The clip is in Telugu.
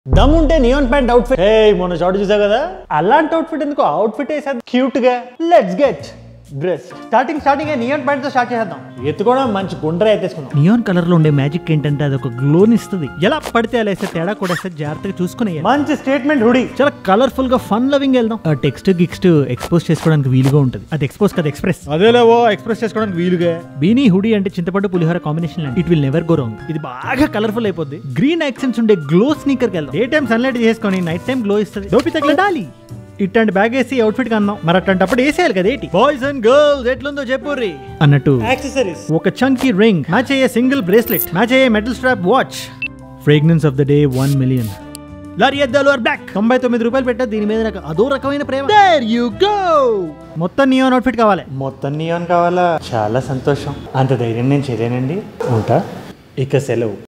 దమ్ముంటే నియాన్ ప్యాంట్ అవుట్ఫిట్ హే మొన్న షార్ట్ చూసా కదా అలాంటి అవుట్ఫిట్ ఎందుకు అవుట్ఫిట్ వేసేది క్యూట్ గా let's get dress starting starting neon pant తో స్టార్ట్ చేద్దాం ఎత్తుకోవడం మంచి గుండ్ర ఎత్తేసుకుందాం నియాన్ కలర్ లో ఉండే మ్యాజిక్ ఏంటంటే అది ఒక గ్లోని ఇస్తుంది ఎలా పడితే అలా వేస్తే తేడా కూడా వేస్తే జాగ్రత్తగా చూసుకుని వేయాలి. మంచి స్టేట్మెంట్ హుడి చాలా కలర్ఫుల్ గా ఫన్ లవింగ్ వెళ్దాం ఆ టెక్స్ట్ గిక్స్ట్ ఎక్స్పోజ్ చేసుకోవడానికి వీలుగా ఉంటుంది అది ఎక్స్పోజ్ కదా ఎక్స్ప్రెస్ అదేలేవో ఎక్స్ప్రెస్ చేసుకోవడానికి వీలుగా బీనీ హుడీ అంటే చింతపండు pulihora combination it will never go wrong ఇది బాగా కలర్ఫుల్ అయిపోద్ది గ్రీన్ యాక్సెంట్స్ ఉండే గ్లో స్నీకర్ కి వెళ్దాం డే టైం సన్లైట్ చేసుకొని నైట్ టైం గ్లో ఇస్తుంది డోపి తగలడాలి ఇట్లాంటి బ్యాగ్ వేసి అవుట్ఫిట్ కన్నాం మరి అట్లాంటప్పుడు వేసేయాలి కదా ఏంటి బాయ్స్ అండ్ గర్ల్స్ ఎట్లుందో చెప్పుర్రి అన్నట్టు యాక్సెసరీస్ ఒక చంకీ రింగ్ మ్యాచ్ అయ్యే సింగిల్ బ్రేస్లెట్ మ్యాచ్ అయ్యే metal strap watch fragrance of the day one million లారీ అద్దాలు ఆర్ బ్లాక్ తొంభై తొమ్మిది రూపాయలు పెట్టా దీని మీద నాకు అదో రకమైన ప్రేమ దేర్ యు గో మొత్తం నియాన్ అవుట్ఫిట్ కావాలి మొత్తం నియాన్ కావాలా చాలా సంతోషం అంత ధైర్యం నేను చేయలేనండి ఉంటా ఇక సెలవు